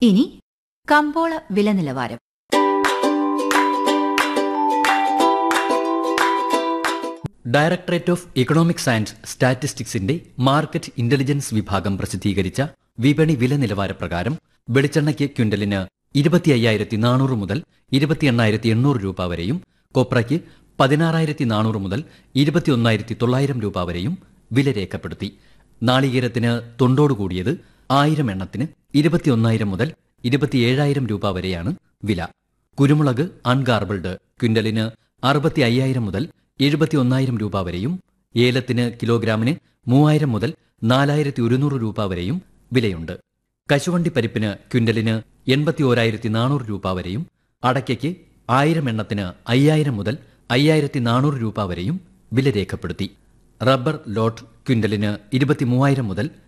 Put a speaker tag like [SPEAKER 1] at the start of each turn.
[SPEAKER 1] ഇനി കമ്പോള വില നിലവാരം
[SPEAKER 2] ഡയറക്ടറേറ്റ് ഓഫ് ഇക്കണോമിക്സ് ആൻഡ് സ്റ്റാറ്റിസ്റ്റിക്സിന്റെ മാർക്കറ്റ് ഇന്റലിജൻസ് വിഭാഗം പ്രസിദ്ധീകരിച്ച വിപണി വില നിലവാര പ്രകാരം വെളിച്ചെണ്ണയ്ക്ക് ക്വിന്റലിന് ഇരുപത്തി അയ്യായിരത്തി നാനൂറ് മുതൽ ഇരുപത്തി എണ്ണായിരത്തി എണ്ണൂറ് രൂപ വരെയും കൊപ്രയ്ക്ക് പതിനാറായിരത്തി നാനൂറ് മുതൽ ഇരുപത്തി ഒന്നായിരത്തി തൊള്ളായിരം രൂപ വരെയും വില രേഖപ്പെടുത്തി നാളികേരത്തിന് തൊണ്ടോട് കൂടിയത് ആയിരം എണ്ണത്തിന് ഇരുപത്തിയൊന്നായിരം മുതൽ ഇരുപത്തിയേഴായിരം രൂപ വരെയാണ് വില കുരുമുളക് അൺഗാർബിൾഡ് ക്വിന്റലിന് അറുപത്തി അയ്യായിരം മുതൽ എഴുപത്തി ഒന്നായിരം രൂപ വരെയും ഏലത്തിന് കിലോഗ്രാമിന് മൂവായിരം മുതൽ നാലായിരത്തി ഒരുന്നൂറ് രൂപ വരെയും വിലയുണ്ട് കശുവണ്ടി പരിപ്പിന് ക്വിന്റലിന് എൺപത്തി ഓരായിരത്തി നാനൂറ് രൂപ വരെയും അടയ്ക്കയ്ക്ക് ആയിരം എണ്ണത്തിന് അയ്യായിരം മുതൽ അയ്യായിരത്തി നാനൂറ് രൂപ വരെയും വില രേഖപ്പെടുത്തി റബ്ബർ ലോട്ട് ക്വിന്റലിന് ഇരുപത്തി മൂവായിരം മുതൽ